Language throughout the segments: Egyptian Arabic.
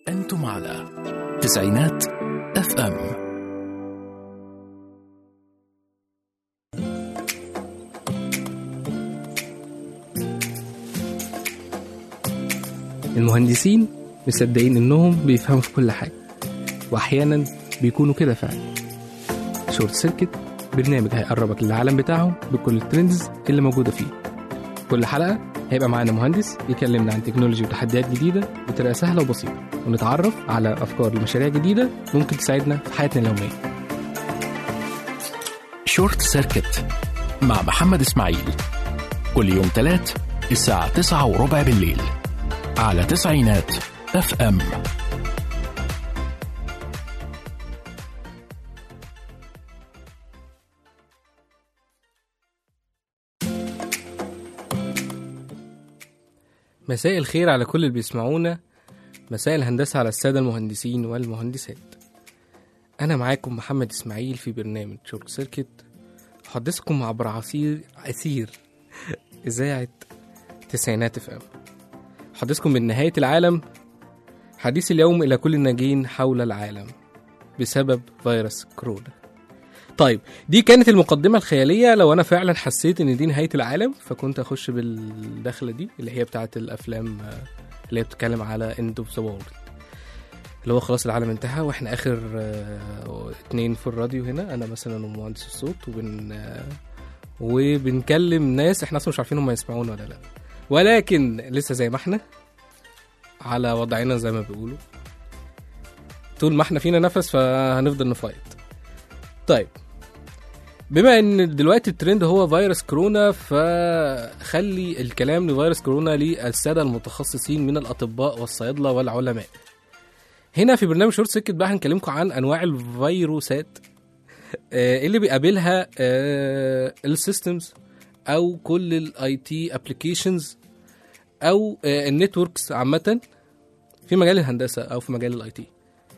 أنتم على تسعينات اف ام المهندسين مصدقين انهم بيفهموا في كل حاجه واحيانا بيكونوا كده فعلا شورت سيركت برنامج هيقربك للعالم بتاعهم بكل الترندز اللي موجوده فيه كل حلقه هيبقى معانا مهندس يكلمنا عن تكنولوجي وتحديات جديده بطريقه سهله وبسيطه ونتعرف على افكار لمشاريع جديده ممكن تساعدنا في حياتنا اليوميه شورت سيركت مع محمد إسماعيل كل يوم تلات الساعة تسعة وربع بالليل على تسعينات اف ام مساء الخير على كل اللي بيسمعونا مساء الهندسة على السادة المهندسين والمهندسات أنا معاكم محمد إسماعيل في برنامج شورت سيركت أحدثكم عبر عصير عسير إذاعة تسعينات اف ام أحدثكم من نهاية العالم حديث اليوم إلى كل الناجين حول العالم بسبب فيروس كورونا طيب دي كانت المقدمة الخيالية لو أنا فعلا حسيت إن دي نهاية العالم فكنت أخش بالدخلة دي اللي هي بتاعة الأفلام آه، اللي هي بتتكلم على end of the world اللي هو خلاص العالم انتهى واحنا اخر آه، اتنين في الراديو هنا انا مثلا ومهندس الصوت وبن آه، وبنكلم ناس احنا اصلا مش عارفين هم يسمعونا ولا لا ولكن لسه زي ما احنا على وضعنا زي ما بيقولوا طول ما احنا فينا نفس فهنفضل نفايت طيب بما ان دلوقتي الترند هو فيروس كورونا فخلي الكلام لفيروس كورونا للساده المتخصصين من الاطباء والصيادله والعلماء هنا في برنامج شورت سيركت بقى هنكلمكم عن انواع الفيروسات آه، اللي بيقابلها السيستمز او كل الاي تي ابلكيشنز او النتوركس عامه في مجال الهندسه او في مجال الاي تي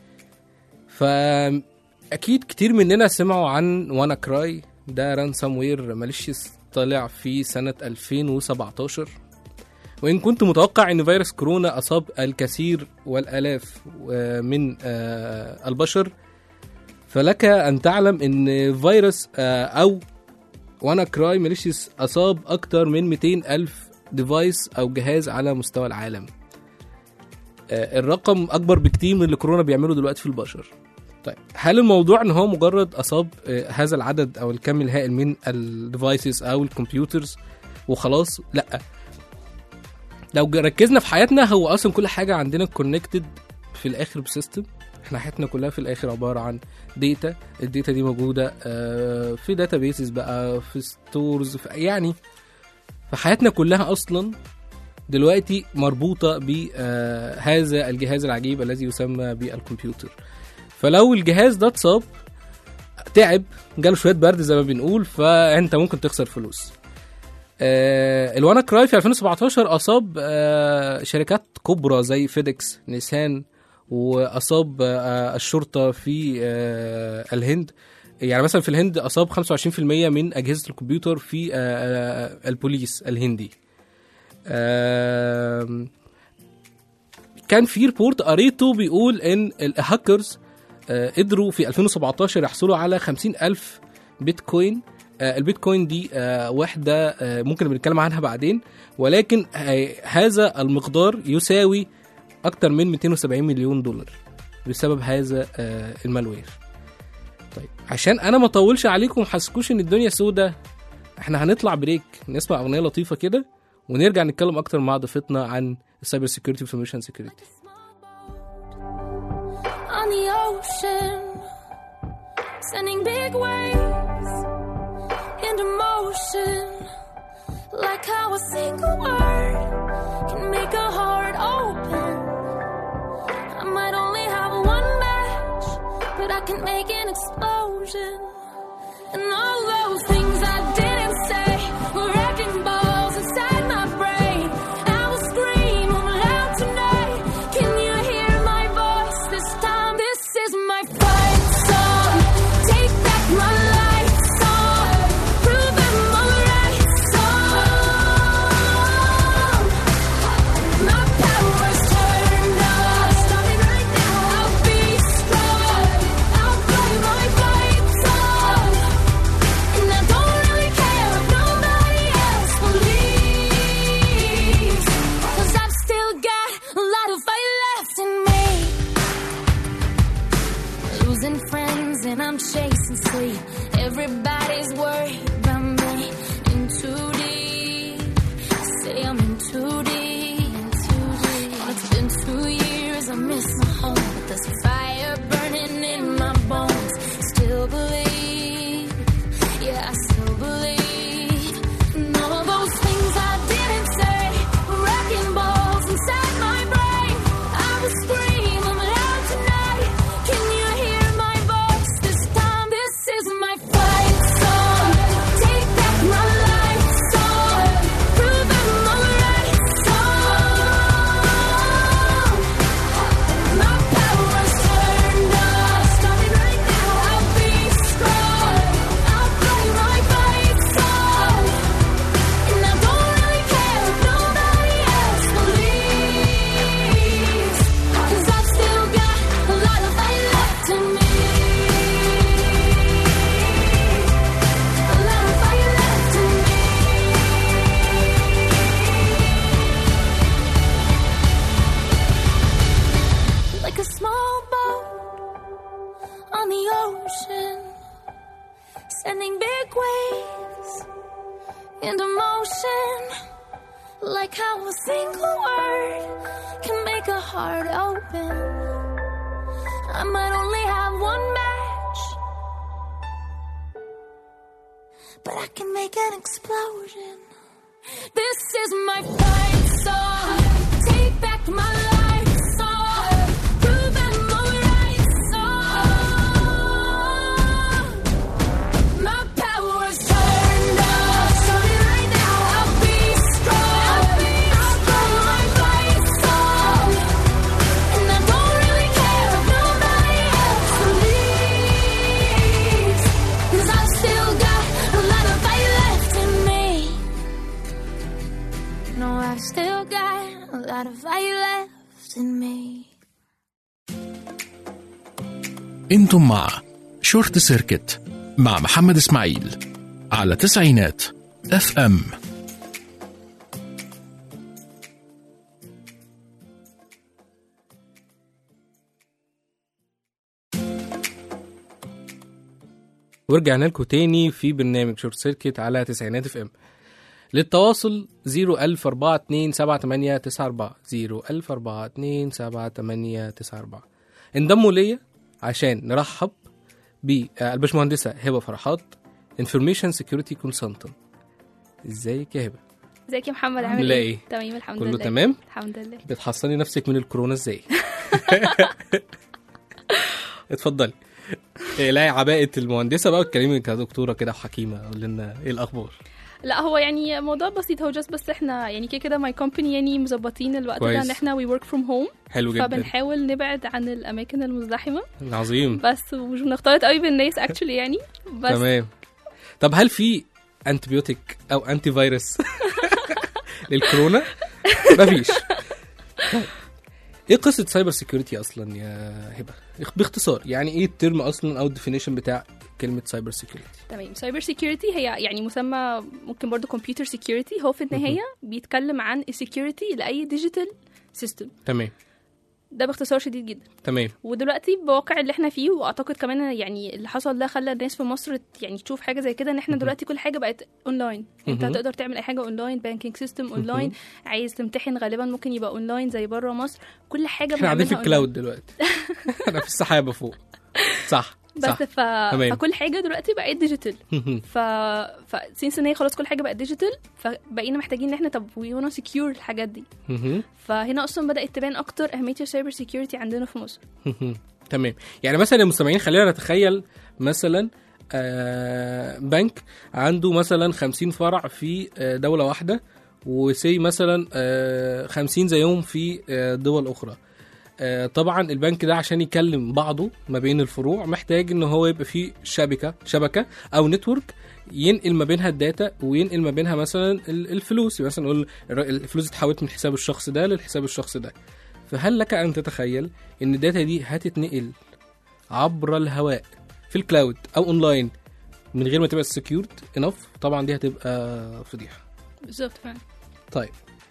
فاكيد كتير مننا سمعوا عن وانا كراي ده رانسام وير ماليشيس طالع في سنه 2017 وإن كنت متوقع أن فيروس كورونا أصاب الكثير والآلاف آه، من آه، البشر فلك أن تعلم أن فيروس آه، أو وانا كراي ماليشيس أصاب أكتر من 200 ألف ديفايس أو جهاز على مستوى العالم آه، الرقم أكبر بكتير من اللي كورونا بيعمله دلوقتي في البشر طيب هل الموضوع ان هو مجرد اصاب آه، هذا العدد او الكم الهائل من الديفايسز او الكمبيوترز وخلاص لا لو ج- ركزنا في حياتنا هو اصلا كل حاجه عندنا كونكتد في الاخر بسيستم احنا حياتنا كلها في الاخر عباره عن داتا الداتا دي موجوده آه، في داتا بيسز بقى في ستورز في يعني فحياتنا كلها اصلا دلوقتي مربوطه بهذا الجهاز العجيب الذي يسمى بالكمبيوتر فلو الجهاز ده اتصاب تعب جاله شويه برد زي ما بنقول فانت ممكن تخسر فلوس آه الوانا كراي في 2017 اصاب آه شركات كبرى زي فيديكس نيسان واصاب آه الشرطه في آه الهند يعني مثلا في الهند اصاب 25% من اجهزه الكمبيوتر في آه آه البوليس الهندي آه كان في ريبورت قريته بيقول ان الهاكرز آه قدروا في 2017 يحصلوا على 50 ألف بيتكوين آه، البيتكوين دي آه، وحده آه، ممكن بنتكلم عنها بعدين ولكن آه، هذا المقدار يساوي اكتر من 270 مليون دولار بسبب هذا آه، المالوير طيب عشان انا ما اطولش عليكم ومحسكوش ان الدنيا سودة احنا هنطلع بريك نسمع اغنيه لطيفه كده ونرجع نتكلم اكتر مع ضيفتنا عن السايبر سيكيورتي والانفورميشن سيكيورتي on the ocean, sending big waves into motion. Like how a single word can make a heart open. I might only have one match, but I can make an explosion. And all those things I didn't say were wrecking balls inside my brain. I will scream loud tonight. Can you hear my voice this time? This is my fight song. Take back my life song. Prove I'm alright song. My power's turned on. Starting right and friends, and I'm chasing sleep. Everybody's worried about me. In too deep. Say I'm in too deep. And it's been two years, I miss my home. But there's a fire burning in my bones. Still believe. Yeah, I still believe. And all those things I didn't say were wrecking balls inside my brain. I will scream, I'm loud tonight. Can you hear my voice this time? This is my fight song. Take back my life song. Prove I'm alright song. My power's turned off. Stop it right now. I'll be strong. I'll play my fight song. And I don't really care if nobody else believes. Cause I've still got a lot of fight left in me. A lot of fight left in me. Like a small boat on the ocean, sending big waves into motion. Like how a single word can make a heart open. I might only have one match, but I can make an explosion. This is my fight song. Take back my life song. Prove I'm alright song. My power's turned off. Starting right now, I'll be strong. I'll play my fight song. And I don't really care if nobody else believes. Cause I've still got a lot of fight left in me. No, I've still got a lot of fight left in me. انتم مع شورت سيركت مع محمد اسماعيل على تسعينات اف ام ورجعنا لكم تاني في برنامج شورت سيركت على تسعينات اف ام للتواصل 010427894 010427894 انضموا ليا عشان نرحب بالباشمهندسة هبة فرحات انفورميشن سكيورتي كونسلتنت ازيك يا هبة ازيك يا محمد عامل عاملة ايه؟ ايه؟ تمام الحمد كله لله تمام؟ الحمد لله بتحصني نفسك من الكورونا ازاي اتفضلي إيه، لا عباءة المهندسة بقى اتكلمي كدكتورة كده وحكيمة قول لنا ايه الأخبار لا هو يعني موضوع بسيط هو جاست بس احنا يعني كده كده ماي كومباني يعني مظبطين الوقت كويس. ده ان احنا وي ورك فروم هوم حلو جدا فبنحاول نبعد عن الاماكن المزدحمه عظيم بس ومش بنختلط قوي بالناس اكشلي يعني بس تمام طب هل في انتبيوتيك او انتي فيروس للكورونا مفيش طيب. ايه قصه سايبر سيكيورتي اصلا يا هبه باختصار يعني ايه الترم اصلا او الديفينيشن بتاع كلمه سايبر سيكيورتي تمام سايبر سيكيورتي هي يعني مسمى ممكن برضو كمبيوتر سيكيورتي هو في النهايه بيتكلم عن السكيورتي لاي ديجيتال سيستم تمام ده باختصار شديد جدا تمام ودلوقتي بواقع اللي احنا فيه واعتقد كمان يعني اللي حصل ده خلى الناس في مصر يعني تشوف حاجه زي كده ان احنا دلوقتي كل حاجه بقت اونلاين انت مهم. تقدر تعمل اي حاجه اونلاين بانكينج سيستم اونلاين عايز تمتحن غالبا ممكن يبقى اونلاين زي بره مصر كل حاجه احنا قاعدين في بنعملها الكلاود دلوقتي انا في السحابه فوق صح بس صح ف... فكل حاجه دلوقتي بقت ديجيتال ف ف سينس ان هي خلاص كل حاجه بقت ديجيتال فبقينا محتاجين ان احنا طب وي وانا سكيور الحاجات دي مهم. فهنا اصلا بدات تبان اكتر اهميه السايبر سيكيورتي عندنا في مصر تمام يعني مثلا المستمعين خلينا نتخيل مثلا آه بنك عنده مثلا 50 فرع في آه دولة واحدة وسي مثلا آه 50 زيهم في آه دول أخرى آه طبعا البنك ده عشان يكلم بعضه ما بين الفروع محتاج ان هو يبقى فيه شبكة شبكة او نتورك ينقل ما بينها الداتا وينقل ما بينها مثلا ال- الفلوس مثلا نقول الر- الفلوس اتحولت من حساب الشخص ده للحساب الشخص ده فهل لك ان تتخيل ان الداتا دي هتتنقل عبر الهواء في الكلاود او اونلاين من غير ما تبقى سكيورد انف طبعا دي هتبقى فضيحه بالظبط فعلا طيب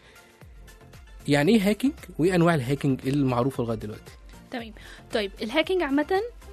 يعني ايه هاكينج وايه انواع الهاكينج المعروفه لغايه دلوقتي تمام طيب الهاكينج عامة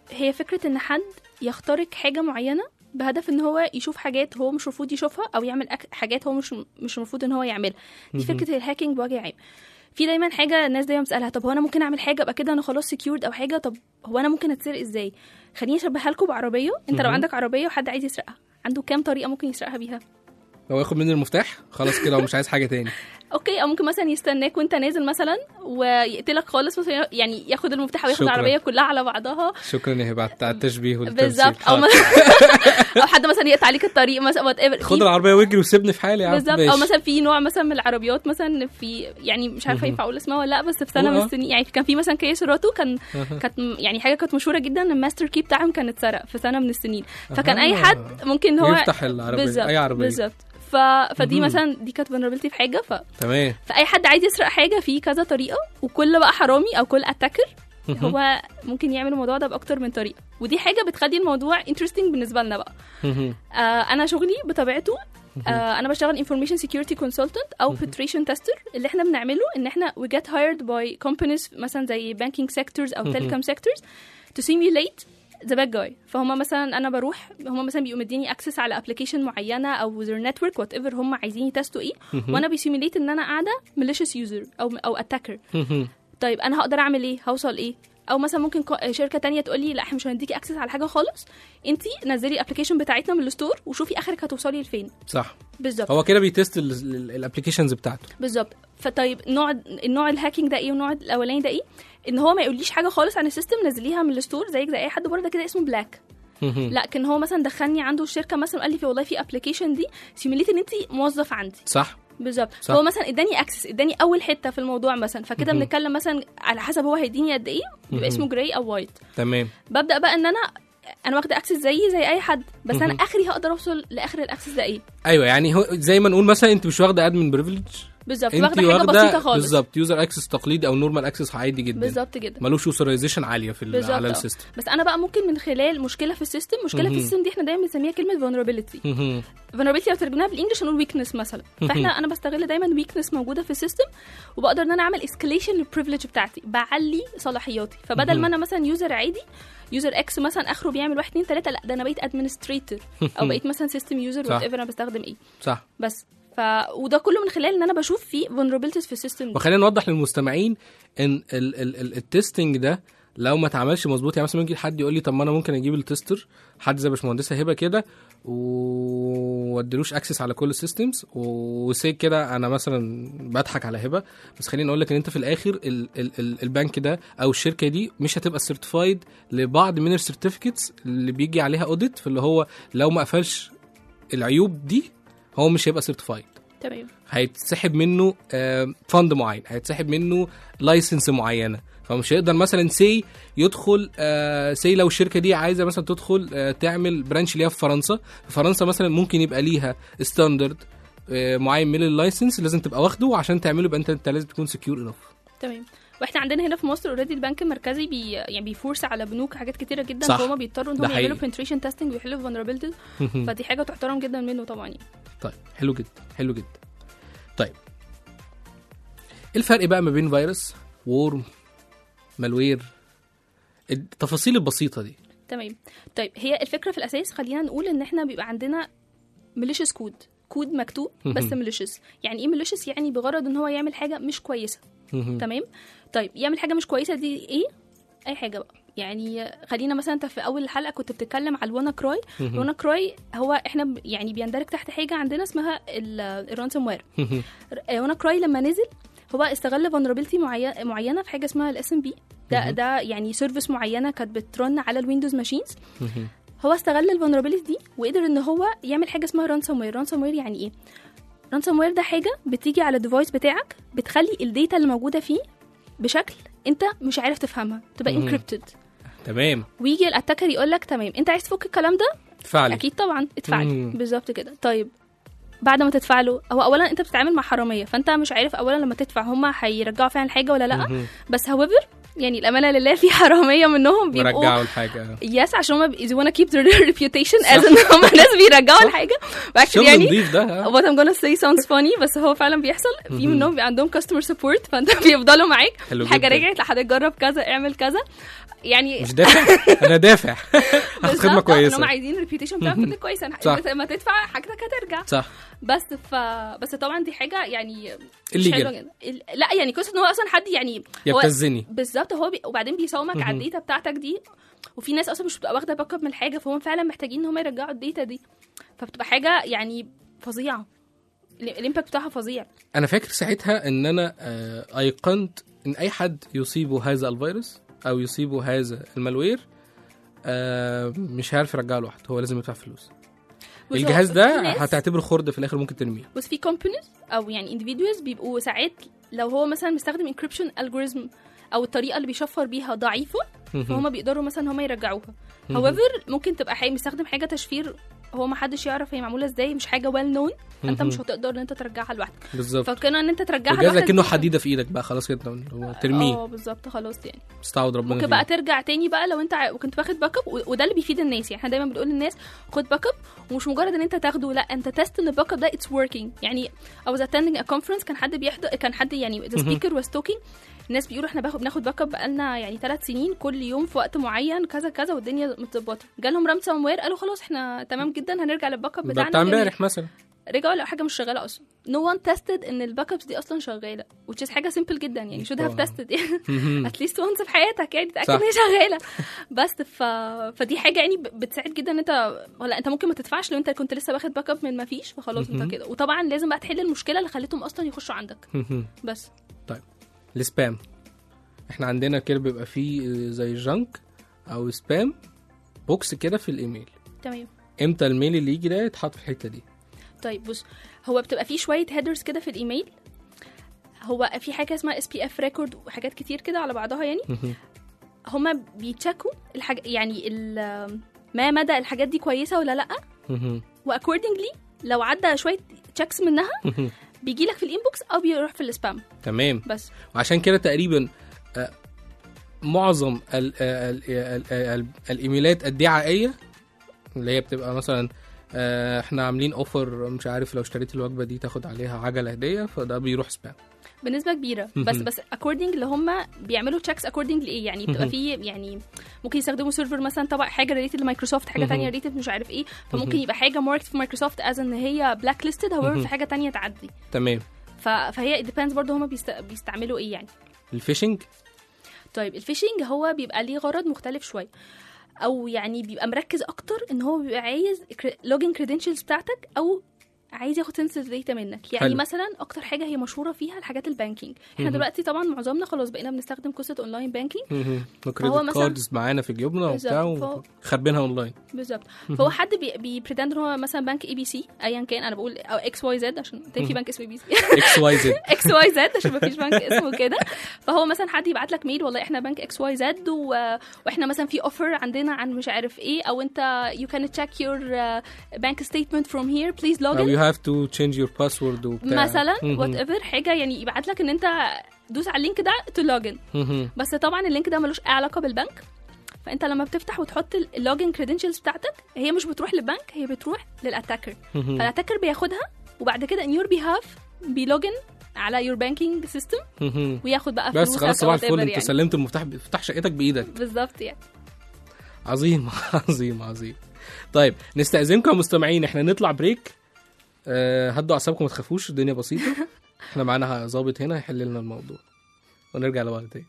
هي فكره ان حد يخترق حاجه معينه بهدف ان هو يشوف حاجات هو مش المفروض يشوفها او يعمل أك- حاجات هو مش مش المفروض ان هو يعملها دي فكره الهاكينج بوجه عام في دايما حاجه الناس دايما بتسالها طب هو انا ممكن اعمل حاجه ابقى كده انا خلاص سكيورد او حاجه طب هو انا ممكن اتسرق ازاي خليني اشبهها لكم بعربيه انت لو مهم. عندك عربيه وحد عايز يسرقها عنده كام طريقه ممكن يسرقها بيها هو ياخد مني المفتاح خلاص كده ومش عايز حاجه تاني اوكي او ممكن مثلا يستناك وانت نازل مثلا ويقتلك خالص مثلا يعني ياخد المفتاح وياخد شكراً. العربيه كلها على بعضها شكرا يا هبه على التشبيه والتمثيل بالظبط او حاضر. مثلا او حد مثلا يقطع عليك الطريق مثلا وات ايفر خد العربيه واجري وسيبني في حالي يا عم بالظبط او ماشي. مثلا في نوع مثلا من العربيات مثلا في يعني مش عارفه ينفع اقول اسمها ولا لا بس في سنه من آه. السنين يعني كان في مثلا كيس راتو كان أها. كانت م- يعني حاجه كانت مشهوره جدا ان الماستر كي بتاعهم كان اتسرق في سنه من السنين فكان اي أها. حد ممكن هو يفتح العربيه بالظبط اي عربيه بالظبط ف... فدي مهم. مثلا دي كانت vulnerability في حاجه ف... تمام فاي حد عايز يسرق حاجه في كذا طريقه وكل بقى حرامي او كل اتاكر مهم. هو ممكن يعمل الموضوع ده باكتر من طريقه ودي حاجه بتخلي الموضوع interesting بالنسبه لنا بقى مهم. آه انا شغلي بطبيعته آه انا بشتغل information security consultant او penetration tester اللي احنا بنعمله ان احنا we get hired by companies مثلا زي banking sectors او telecom sectors to simulate the bad guy فهم مثلا انا بروح هم مثلا بيقوموا مديني اكسس على ابلكيشن معينه او their network whatever هم عايزين يتستوا ايه وانا بيسيميليت ان انا قاعده malicious user او او attacker مهم. طيب انا هقدر اعمل ايه هوصل ايه او مثلا ممكن كو- شركه تانية تقول لي لا احنا مش هنديكي اكسس على حاجه خالص انت نزلي الابلكيشن بتاعتنا من الستور وشوفي اخرك هتوصلي لفين صح بالظبط هو كده بيتست الابلكيشنز بتاعته بالظبط فطيب نوع النوع الهاكينج ده ايه والنوع الاولاني ده ايه ان هو ما يقوليش حاجه خالص عن السيستم نزليها من الستور زيك زي اي حد بره ده كده اسمه بلاك مهم. لكن هو مثلا دخلني عنده الشركه مثلا قال لي في والله في ابلكيشن دي سيميليت ان انت موظف عندي صح بالظبط صح. هو مثلا اداني اكسس اداني اول حته في الموضوع مثلا فكده مهم. بنتكلم مثلا على حسب هو هيديني قد ايه مهم. بيبقى اسمه جراي او وايت تمام ببدا بقى ان انا انا واخده اكسس زيي زي اي حد بس انا مهم. اخري هقدر اوصل لاخر الاكسس ده ايه ايوه يعني هو زي ما نقول مثلا انت مش واخده ادمن بريفليج بالظبط انت واخده حاجه بسيطه خالص بالظبط يوزر اكسس تقليدي او نورمال اكسس عادي جدا بالظبط كده ملوش اوثرايزيشن عاليه في ال- بالظبط على آه. السيستم بس انا بقى ممكن من خلال مشكله في السيستم مشكله في مهم. السيستم دي احنا دايما بنسميها كلمه vulnerability مهم. vulnerability لو ترجمناها بالانجلش هنقول weakness مثلا فاحنا انا بستغل دايما weakness موجوده في السيستم وبقدر ان انا اعمل escalation للبريفليج بتاعتي بعلي صلاحياتي فبدل مهم. ما انا مثلا يوزر عادي يوزر اكس مثلا اخره بيعمل 1 2 3 لا ده انا بقيت ادمنستريتور او بقيت مثلا سيستم يوزر صح. وات ايفر انا بستخدم ايه صح بس ف وده كله من خلال ان انا بشوف في vulnerabilities في السيستم ده وخلينا نوضح للمستمعين ان ال- ال- ال- التستنج ده لو ما اتعملش مظبوط يعني مثلا ممكن حد يقول لي طب ما انا ممكن اجيب التستر حد زي باشمهندسه هبه كده واديلوش اكسس على كل السيستمز وسي كده انا مثلا بضحك على هبه بس خليني اقول لك ان انت في الاخر ال ال ال البنك ده او الشركه دي مش هتبقى سيرتيفايد لبعض من السيرتيفيكتس اللي بيجي عليها اوديت فاللي هو لو ما قفلش العيوب دي هو مش هيبقى سيرتيفايد تمام هيتسحب منه فند معين هيتسحب منه لايسنس معينه فمش هيقدر مثلا سي يدخل سي لو الشركه دي عايزه مثلا تدخل آه، تعمل برانش ليها في فرنسا في فرنسا مثلا ممكن يبقى ليها ستاندرد معين من اللايسنس لازم تبقى واخده عشان تعمله يبقى انت انت لازم تكون سكيور انف تمام واحنا عندنا هنا في مصر اوريدي البنك المركزي بي يعني بيفورس على بنوك حاجات كتيره جدا صح. فهم بيضطروا ان ده هم يعملوا حقيقي. penetration testing ويحلوا vulnerabilities فدي حاجه تحترم جدا منه طبعا يعني طيب حلو جدا حلو جدا طيب ايه الفرق بقى ما بين فيروس وورم مالوير التفاصيل البسيطه دي تمام طيب هي الفكره في الاساس خلينا نقول ان احنا بيبقى عندنا malicious كود كود مكتوب بس malicious يعني ايه malicious يعني بغرض ان هو يعمل حاجه مش كويسه مهم. تمام طيب يعمل حاجه مش كويسه دي ايه اي حاجه بقى يعني خلينا مثلا انت في اول الحلقه كنت بتتكلم على الوانا كراي الوانا كراي هو احنا ب- يعني بيندرج تحت حاجه عندنا اسمها الرانسوم وير مهم. وانا كراي لما نزل هو استغل vulnerability معي- معينه في حاجه اسمها الاس ام بي ده ده يعني سيرفيس معينه كانت بترن على الويندوز ماشينز مهم. هو استغل الفولنربيلتي دي وقدر ان هو يعمل حاجه اسمها رانسوم وير رانسوم وير يعني ايه رانسوم وير ده حاجه بتيجي على الديفايس بتاعك بتخلي الداتا اللي موجوده فيه بشكل انت مش عارف تفهمها تبقى مهم. انكريبتد تمام ويجي الاتاكر يقول لك تمام انت عايز تفك الكلام ده فعلا اكيد طبعا ادفع لي مم. بالظبط كده طيب بعد ما تدفع له هو اولا انت بتتعامل مع حراميه فانت مش عارف اولا لما تدفع هم هيرجعوا فعلا الحاجه ولا لا مهم. بس however يعني الامانه لله في حراميه منهم بيبقوا ورجعوا الحاجه يس عشان هم they wanna keep their reputation as ان هم ناس بيرجعوا الحاجه واكشلي شغل يعني نضيف ده ها؟ what I'm gonna say sounds funny بس هو فعلا بيحصل في منهم بيبقى عندهم customer support فانت بيفضلوا معاك حلو الحاجه جدا. رجعت لحد جرب كذا اعمل كذا يعني مش دافع انا دافع هاخد خدمه بالظبط، آه، ان هم كويسه عايزين الريبيوتيشن بتاعك تفضل كويسه صح. بس لما تدفع حاجتك هترجع صح بس ف بس طبعا دي حاجه يعني مش Illegal. حلوه جدا ال- لا يعني قصه ان هو اصلا حد يعني هو يبتزني بالظبط هو بي... وبعدين بيساومك على مهم. الداتا بتاعتك دي وفي ناس اصلا مش بتبقى واخده باك اب من الحاجه فهم فعلا محتاجين ان هم يرجعوا الداتا دي فبتبقى حاجه يعني فظيعه ال- الامباكت بتاعها فظيع انا فاكر ساعتها ان انا آه، ايقنت ان اي حد يصيبه هذا الفيروس او يصيبه هذا المالوير آه، مش هيعرف يرجعه لوحده هو لازم يدفع فلوس بص، هو الجهاز في ده ناس- هتعتبره خرده في الاخر ممكن ترميه بس في كومبانيز او يعني individuals بيبقوا ساعات لو هو مثلا مستخدم انكريبشن الجوريزم او الطريقه اللي بيشفر بيها ضعيفه فهم بيقدروا مثلا هم يرجعوها however ممكن تبقى حاجه مستخدم حاجه تشفير هو ما حدش يعرف هي معموله ازاي مش حاجه ويل نون انت مش هتقدر ان انت ترجعها لوحدك بالظبط فكانوا ان انت ترجعها الجهاز لوحدك كأنه دي- حديده في ايدك بقى خلاص كده هو ترميه اه بالظبط خلاص يعني استعوض ربنا ممكن فيه. بقى ترجع تاني بقى لو انت ع- وكنت واخد باك اب و- وده اللي بيفيد الناس يعني احنا دايما بنقول للناس خد باك اب ومش مجرد ان انت تاخده لا انت تست ان الباك اب ده اتس وركينج يعني I was attending a conference كان حد بيحضر كان حد يعني the speaker was talking الناس بيقولوا احنا باخد بناخد باك اب بقالنا يعني ثلاث سنين كل يوم في وقت معين كذا كذا والدنيا متظبطه جالهم رامسام وير قالوا خلاص احنا تمام جدا هنرجع للباك اب ده بتاعنا بتاع جميل. امبارح مثلا رجعوا لقوا حاجه مش شغاله اصلا no one tested ان الباك ابس دي اصلا شغاله which is حاجه simple جدا يعني should have آه. tested يعني at least once في حياتك يعني تتاكد صح. ان هي شغاله بس ف... فدي حاجه يعني ب- بتساعد جدا ان انت ولا انت ممكن ما تدفعش لو انت كنت لسه واخد باك اب من ما فيش فخلاص انت كده وطبعا لازم بقى تحل المشكله اللي خلتهم اصلا يخشوا عندك بس السبام احنا عندنا كده بيبقى فيه زي جانك او سبام بوكس كده في الايميل تمام امتى الميل اللي يجي ده يتحط في الحته دي طيب بص هو بتبقى فيه شويه هيدرز كده في الايميل هو في حاجه اسمها اس بي اف ريكورد وحاجات كتير كده على بعضها يعني هما بيتشكوا الحاجة يعني ال- ما مدى الحاجات دي كويسه ولا لا واكوردنجلي لو عدى شويه تشيكس منها بيجي لك في الانبوكس او بيروح في السبام تمام بس وعشان كده تقريبا آه، معظم ال ال ال ال الايميلات الدعائيه اللي هي بتبقى مثلا آه، احنا عاملين اوفر مش عارف لو اشتريت الوجبه دي تاخد عليها عجله هديه فده بيروح سبام بنسبه كبيره بس مهم. بس اكوردنج اللي هم بيعملوا تشيكس اكوردنج لايه يعني بتبقى مهم. في يعني ممكن يستخدموا سيرفر مثلا طبعا حاجه ريليتد لمايكروسوفت حاجه مهم. ثانيه ريليتد مش عارف ايه فممكن مهم. يبقى حاجه ماركت في مايكروسوفت از ان هي بلاك ليستد هو مهم. في حاجه تانية تعدي تمام ف- فهي ديبيندز برضه هم بيست... بيستعملوا ايه يعني الفيشنج طيب الفيشنج هو بيبقى ليه غرض مختلف شويه او يعني بيبقى مركز اكتر ان هو بيبقى عايز لوجن كريدنشلز بتاعتك او عايز ياخد سنسيتيف داتا منك يعني حلو. مثلا اكتر حاجه هي مشهوره فيها الحاجات البانكينج احنا مهم. دلوقتي طبعا معظمنا خلاص بقينا بنستخدم قصه اونلاين بانكينج وكريدت مثلا- كاردز معانا في جيوبنا وبتاع بالظبط، فهو- وخربينها اونلاين بالظبط فهو حد بي بيبريتند ان هو مثلا بنك اي بي سي ايا كان انا بقول او اكس واي زد عشان تاني في بنك اسمه اي بي سي اكس واي زد اكس واي زد عشان ما فيش بنك اسمه كده فهو مثلا حد يبعت لك ميل والله احنا بنك اكس واي زد واحنا مثلا في اوفر عندنا عن مش عارف ايه او انت يو كان تشيك يور بانك ستيتمنت فروم هير بليز لوج او يو هاف تو تشينج يور باسورد وبتاع مثلا مهم. وات ايفر حاجه يعني يبعت لك ان انت دوس على اللينك ده تو لوجن مهم. بس طبعا اللينك ده ملوش اي علاقه بالبنك فانت لما بتفتح وتحط اللوجن كريدنشلز بتاعتك هي مش بتروح للبنك هي بتروح للاتاكر مهم. فالاتاكر بياخدها وبعد كده ان يور بيهاف بيلوجن على يور بانكينج سيستم مهم. وياخد بقى بس فلوسك خلاص صباح أو الفل whatever انت يعني. سلمت المفتاح مفتاح شقتك بايدك بالظبط يعني عظيم عظيم عظيم طيب نستأذنكم مستمعين احنا نطلع بريك أه هدوا اعصابكم ما تخافوش الدنيا بسيطه احنا معانا ظابط هنا يحل لنا الموضوع ونرجع لبعض تاني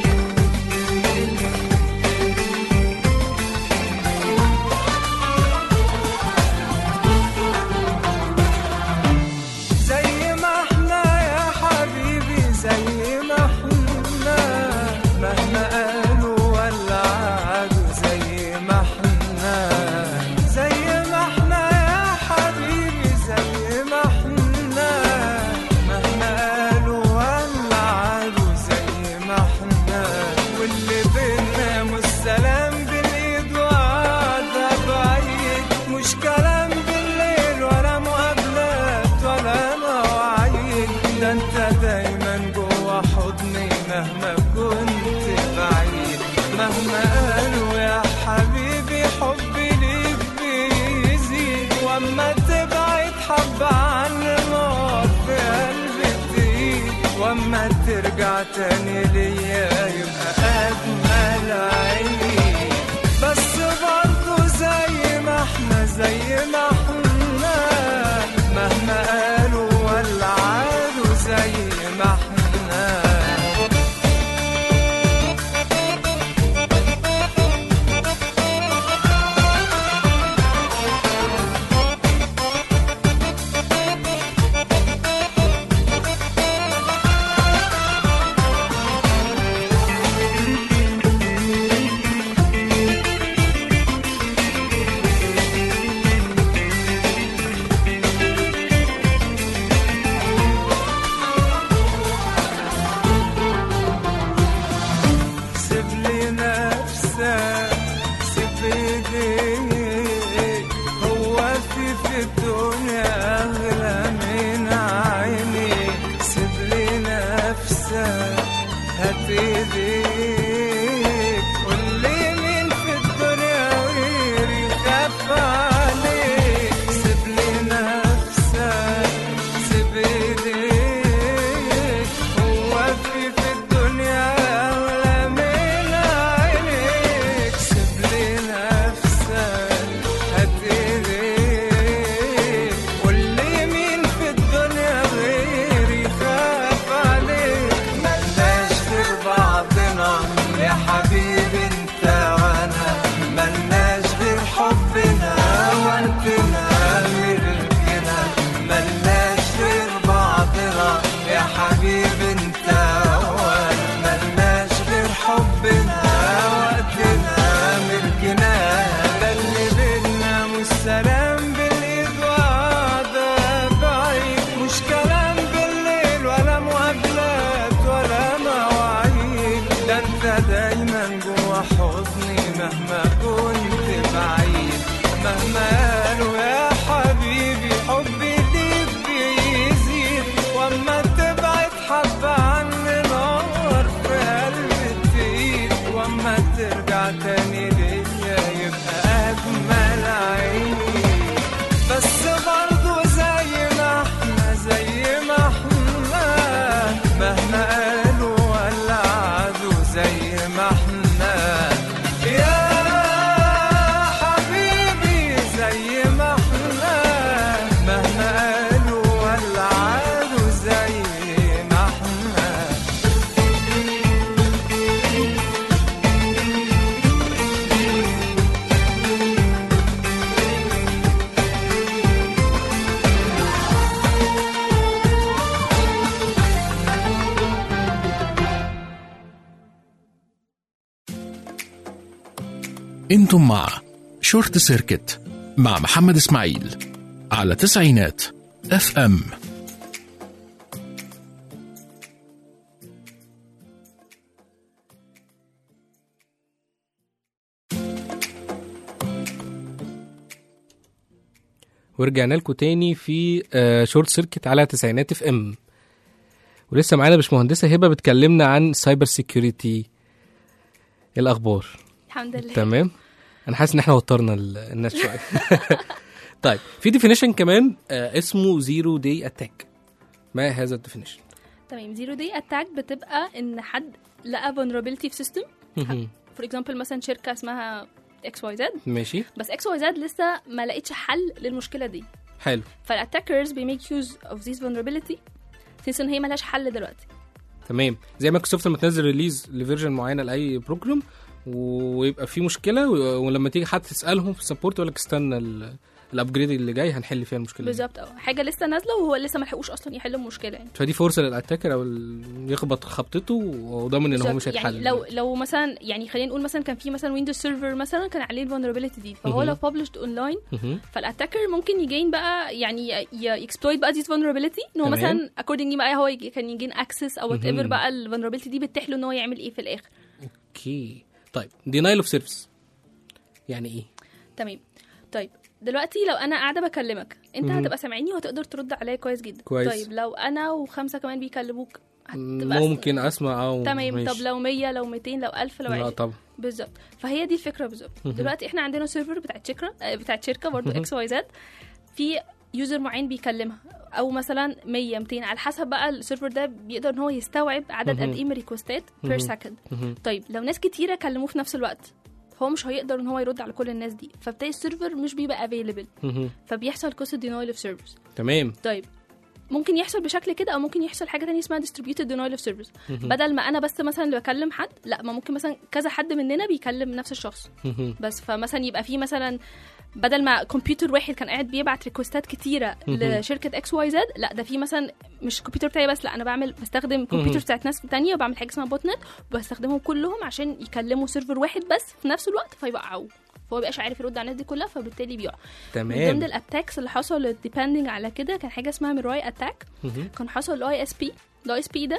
Thank ترجع تاني ليا يبقى أجمل عيد بس برضه زي ما احنا زي ما احنا مهما قالوا ولا عادوا زي ما احنا سيب لي نفسك سيب ايديك هو في في الدنيا اغلى من عينيك سيب لي نفسك هات ايديك قول لي مين في الدنيا غيري خاف عليك سيب لي نفسك سيب ايديك هو في في الدنيا ولا من عينيك سيب لي نفسك هات ايديك قول لي مين في الدنيا غيري خاف عليك ملناش غير بعضنا يا حبيبي انت وانا ملناش غير حبنا وانتنا ملكنا ملناش غير بعضنا يا حبيبي انت وانا ملناش غير حبنا وقتنا ملكنا ده اللي بينا مش سلام بالايد وقعدة بعيد مش كلام بالليل ولا مقابلات ولا مواعيد ده انت دايما جوا حضني مهما كنت بعيد مهما قالوا يا حبيبي حبي ليك بيزيد واما تبعد حبة عني نار في قلبي تزيد واما ترجع تاني ليا يبقى اجمل عيد بس برضه زي ما احنا زي ما احنا مهما قالوا ولا عادوا زي ما احنا يا حبيبي زي ما احنا مهما قالوا ولا عادوا زي ما احنا انتم مع شورت سيركت مع محمد اسماعيل على تسعينات اف ام ورجعنا لكم تاني في آه، شورت سيركت على تسعينات اف ام ولسه معانا باشمهندسه هبه بتكلمنا عن سايبر سيكيورتي إيه الاخبار الحمد لله تمام انا حاسس ان احنا وترنا ال- الناس شويه طيب في ديفينيشن كمان آه، اسمه زيرو داي اتاك ما هذا الديفينيشن تمام زيرو دي اتاك بتبقى ان حد لقى vulnerability في سيستم فور اكزامبل مثلا شركه اسمها اكس واي زد ماشي بس اكس واي زد لسه ما لقيتش حل للمشكله دي حلو فالاتاكرز بيميك يوز اوف ذيس vulnerability since ان هي ملهاش حل دلوقتي تمام زي مايكروسوفت لما تنزل ريليز لفيرجن معينه لاي بروجرام ويبقى في مشكله و- ولما تيجي حد تسالهم في السبورت يقول لك استنى ال- الابجريد اللي جاي هنحل فيها المشكله دي. بالظبط اه حاجه لسه نازله وهو لسه ما لحقوش اصلا يحلوا المشكله يعني فدي فرصه للاتاكر او ال- يخبط خبطته وضامن ان هو مش بالظبط. هيتحل يعني لو لو مثلا يعني خلينا نقول مثلا كان في مثلا ويندوز سيرفر مثلا كان عليه الفولنربيلتي دي فهو مهم. لو published اونلاين مهم. فالاتاكر ممكن يجين بقى يعني يكسبلويت بقى دي vulnerability ان هو تمام. مثلا accordingly بقى هو يجي- كان يجين اكسس او وات ايفر مهم. بقى الفولنربيلتي دي بتتيح له ان هو يعمل ايه في الاخر اوكي طيب دينايل اوف سيرفيس يعني ايه تمام طيب دلوقتي لو انا قاعده بكلمك انت مهم. هتبقى سامعني وهتقدر ترد عليا كويس جدا كويس. طيب لو انا وخمسه كمان بيكلموك هتبقى ممكن اسمع او تمام ماشي. طب لو 100 لو 200 لو 1000 لو لا 20 طبعا بالظبط فهي دي الفكره بالظبط مهم. دلوقتي احنا عندنا سيرفر بتاعت شركه آه، بتاعت شركه برضو مهم. اكس واي زد في يوزر معين بيكلمها او مثلا 100 200 على حسب بقى السيرفر ده بيقدر ان هو يستوعب عدد مهم. قد ايه من ريكوستات مهم. بير سكند مهم. طيب لو ناس كتيره كلموه في نفس الوقت هو مش هيقدر ان هو يرد على كل الناس دي فبتلاقي السيرفر مش بيبقى افيلبل مهم. فبيحصل قصه denial of service تمام طيب ممكن يحصل بشكل كده او ممكن يحصل حاجه تانية اسمها distributed denial of service بدل ما انا بس مثلا اللي بكلم حد لا ما ممكن مثلا كذا حد مننا بيكلم نفس الشخص مهم. بس فمثلا يبقى في مثلا بدل ما كمبيوتر واحد كان قاعد بيبعت ريكوستات كتيره مهم. لشركه اكس واي زد لا ده في مثلا مش الكمبيوتر بتاعي بس لا انا بعمل بستخدم كمبيوتر بتاعت ناس تانية وبعمل حاجه اسمها بوت نت وبستخدمهم كلهم عشان يكلموا سيرفر واحد بس في نفس الوقت فيوقعوه فهو مبقاش عارف يرد على الناس دي كلها فبالتالي بيقع من ضمن تمام الاتاكس اللي حصلت ديبندنج على كده كان حاجه اسمها ميراي اتاك مهم. كان حصل الاي اس بي الاي اس بي ده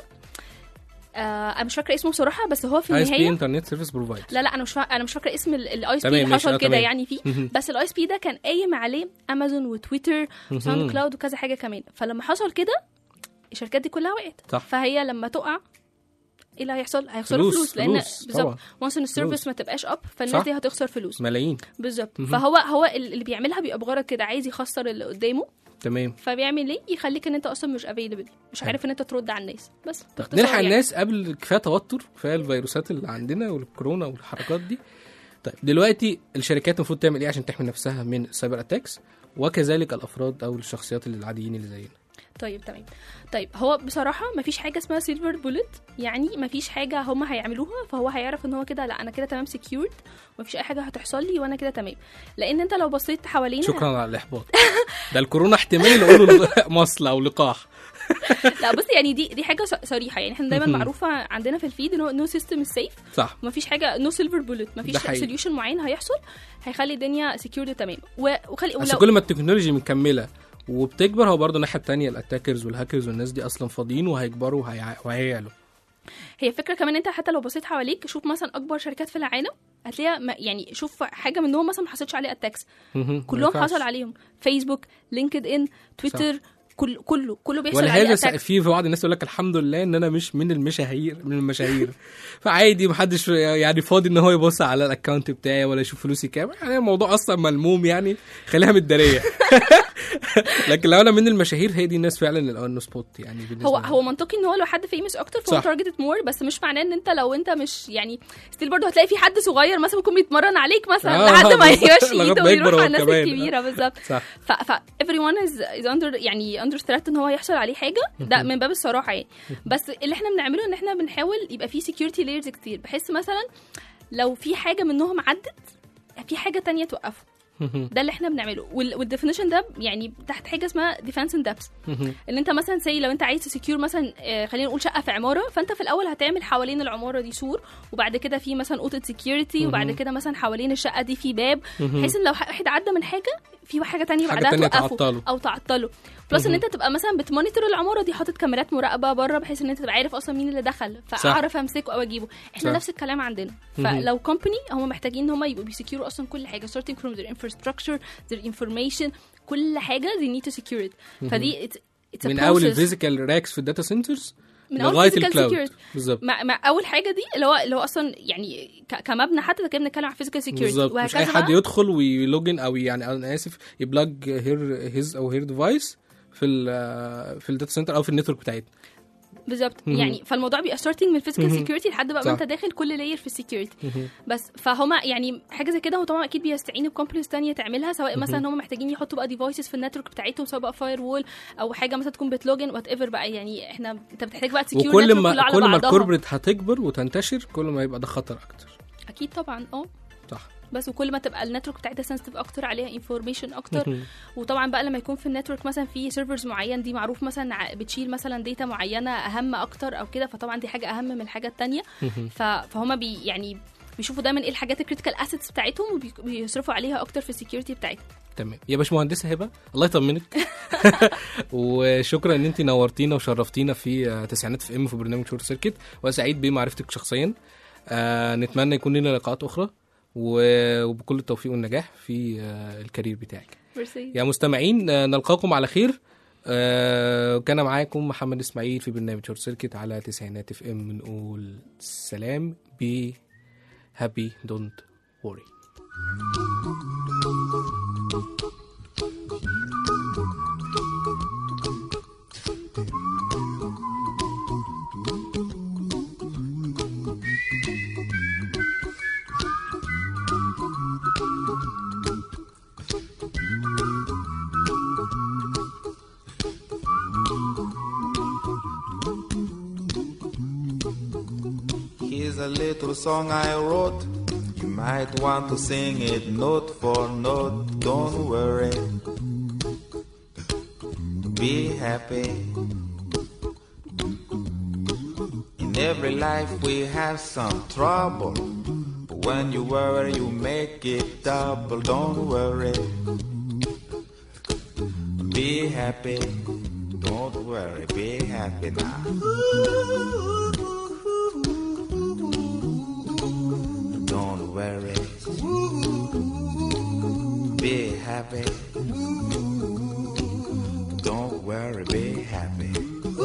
آه انا مش فاكره اسمه بصراحه بس هو في اي اس بي النهايه انترنت سيرفيس بروفايدر لا لا انا مش فا... انا مش فاكره اسم الاي اس تمام، بي ماشي، حصل آه، كده تمام. يعني فيه مهم. بس الاي اس بي ده كان قايم عليه امازون وتويتر وساوند كلاود وكذا حاجه كمان فلما حصل كده الشركات دي كلها وقعت صح. فهي لما تقع ايه اللي هيحصل؟ هيخسروا فلوس، فلوس, لان فلوس، طبعا. بالظبط وانس ان السيرفيس فلوس. ما تبقاش اب فالناس صح. دي هتخسر فلوس ملايين بالظبط فهو هو اللي بيعملها بيبقى بغرض كده عايز يخسر اللي قدامه تمام فبيعمل ايه يخليك ان انت اصلا مش افيلبل مش عارف ان انت ترد على الناس بس باختصار نلحق يعني. الناس قبل كفايه توتر كفايه الفيروسات اللي عندنا والكورونا والحركات دي طيب دلوقتي الشركات المفروض تعمل ايه عشان تحمي نفسها من السايبر اتاكس وكذلك الافراد او الشخصيات اللي العاديين اللي زينا طيب تمام طيب هو بصراحه مفيش حاجه اسمها سيلفر بولت يعني مفيش حاجه هم هيعملوها فهو هيعرف ان هو كده لا انا كده تمام سكيورد مفيش اي حاجه هتحصل لي وانا كده تمام لان انت لو بصيت حوالينا شكرا على الاحباط ده الكورونا احتمال يقولوا مصل او لقاح لا بص يعني دي دي حاجه ص- صريحه يعني احنا دايما معروفه عندنا في الفيد ان هو نو سيستم سيف صح مفيش حاجه نو سيلفر بولت مفيش ده حقيقي. سوليوشن معين هيحصل هيخلي الدنيا سكيورد تمام و- وخلي بس ولو كل ما التكنولوجي مكمله وبتكبر هو برضه الناحيه التانية الاتاكرز والهاكرز والناس دي اصلا فاضيين وهيكبروا وهيع- وهيعلوا هي فكره كمان انت حتى لو بصيت حواليك شوف مثلا اكبر شركات في العالم هتلاقيها ما- يعني شوف حاجه منهم مثلا ما حصلش عليه اتاكس مهم. ما كلهم ينفعش. حصل عليهم فيسبوك لينكد ان تويتر كل كله كله بيحصل عليه ولهذا اتاك س- في بعض الناس يقول لك الحمد لله ان انا مش من المشاهير من المشاهير فعادي محدش يعني فاضي ان هو يبص على الاكونت بتاعي ولا يشوف فلوسي كام يعني الموضوع اصلا ملموم يعني خليها متداريه لكن لو انا من المشاهير هي دي الناس فعلا اللي اون سبوت يعني بالنسبه هو لي. هو منطقي ان هو لو حد فيمس اكتر فهو صح. تارجتد مور بس مش معناه ان انت لو انت مش يعني ستيل برضه هتلاقي في حد صغير مثلا يكون بيتمرن عليك مثلا آه، لحد ما بالظبط. يمشي لغاية ايده ما يكبر ويروح هو على الناس كمان. الكبيره بالظبط صح ف ف everyone is is under يعني under threat ان هو يحصل عليه حاجه ده من باب الصراحه يعني بس اللي احنا بنعمله ان احنا بنحاول يبقى في security layers كتير بحيث مثلا لو في حاجه منهم عدت في حاجه تانية توقفه ده اللي احنا بنعمله والديفينيشن ده يعني تحت حاجه اسمها ديفense ان دبس ان انت مثلا زي لو انت عايز تسكيور مثلا آه، خلينا نقول شقه في عماره فانت في الاول هتعمل حوالين العماره دي سور وبعد كده في مثلا اوضه سكيورتي وبعد كده مثلا حوالين الشقه دي في باب بحيث ان لو واحد عدى من حاجه في حاجه تانية حاجة بعدها تانية توقفه تعطله. او تعطله بلس ان انت تبقى مثلا بتمونيتور العماره دي حاطط كاميرات مراقبه بره بحيث ان انت تبقى عارف اصلا مين اللي دخل فاعرف امسكه او اجيبه احنا صح. نفس الكلام عندنا فلو كومباني هم محتاجين ان هم يبقوا بيسكيوروا اصلا كل حاجه starting from their infrastructure their information كل حاجه they need to secure it فدي it's, it's a من اول process. الفيزيكال راكس في الداتا سنترز من أول لغايه physical الكلاود security. بالظبط مع, مع اول حاجه دي اللي هو اللي هو اصلا يعني ك- كمبنى حتى ده كده بنتكلم عن physical security بالظبط مش اي وهكذا حد بقى. يدخل ويلوجن او يعني انا اسف يبلاج هير هيز او هير ديفايس في ال في الداتا سنتر او في النتورك بتاعتنا بالظبط يعني فالموضوع بيبقى starting من physical security لحد بقى صح. ما انت داخل كل لاير في السكيورتي بس فهما يعني حاجه زي كده هو طبعا اكيد بيستعينوا بكومبانيز تانية تعملها سواء مثلا هم محتاجين يحطوا بقى ديفايسز في النتورك بتاعتهم سواء بقى فاير وول او حاجه مثلا تكون بتلوجن وات ايفر بقى يعني احنا انت بتحتاج بقى تسكيور وكل ما كل ما الكوربريت هتكبر وتنتشر كل ما يبقى ده خطر اكتر اكيد طبعا اه صح بس وكل ما تبقى النتورك بتاعتها سنسيتيف اكتر عليها انفورميشن اكتر وطبعا بقى لما يكون في النتورك مثلا في سيرفرز معين دي معروف مثلا ع- بتشيل مثلا داتا معينه اهم اكتر او كده فطبعا دي حاجه اهم من الحاجه التانية ف- فهم بي يعني بيشوفوا دايما ايه الحاجات الكريتيكال اسيتس بتاعتهم وبيصرفوا عليها اكتر في السكيورتي بتاعتهم تمام يا باشمهندسه هبه الله يطمنك وشكرا ان انت نورتينا وشرفتينا في آه، تسعينات في ام في برنامج شورت سيركت وسعيد بمعرفتك شخصيا آه نتمنى يكون لنا لقاءات اخرى و- وبكل التوفيق والنجاح في آه الكارير بتاعك ميرسي يا مستمعين آه، نلقاكم على خير آه كان معاكم محمد اسماعيل في برنامج شورت سيركت على تسعينات اف ام بنقول سلام بي هابي دونت وري a little song I wrote. You might want to sing it note for note. Don't worry. Be happy. In every life we have some trouble. But when you worry, you make it double. Don't worry. Be happy. Don't worry. Be happy now. Don't worry. Be happy. Don't worry, be happy.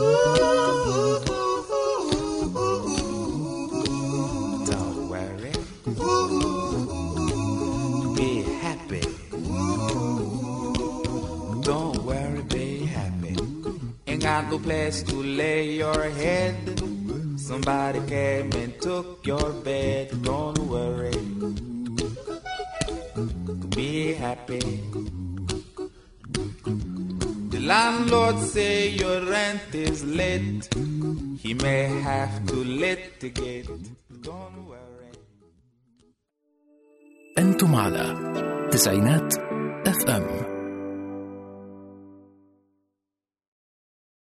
Don't worry. Be happy. Don't worry, be happy. Ain't got no place to lay your head. Somebody came and took your bed. Don't worry. Be happy. The landlord say your rent is late. He may have to litigate. Don't worry. أنتم على تسعينات اف ام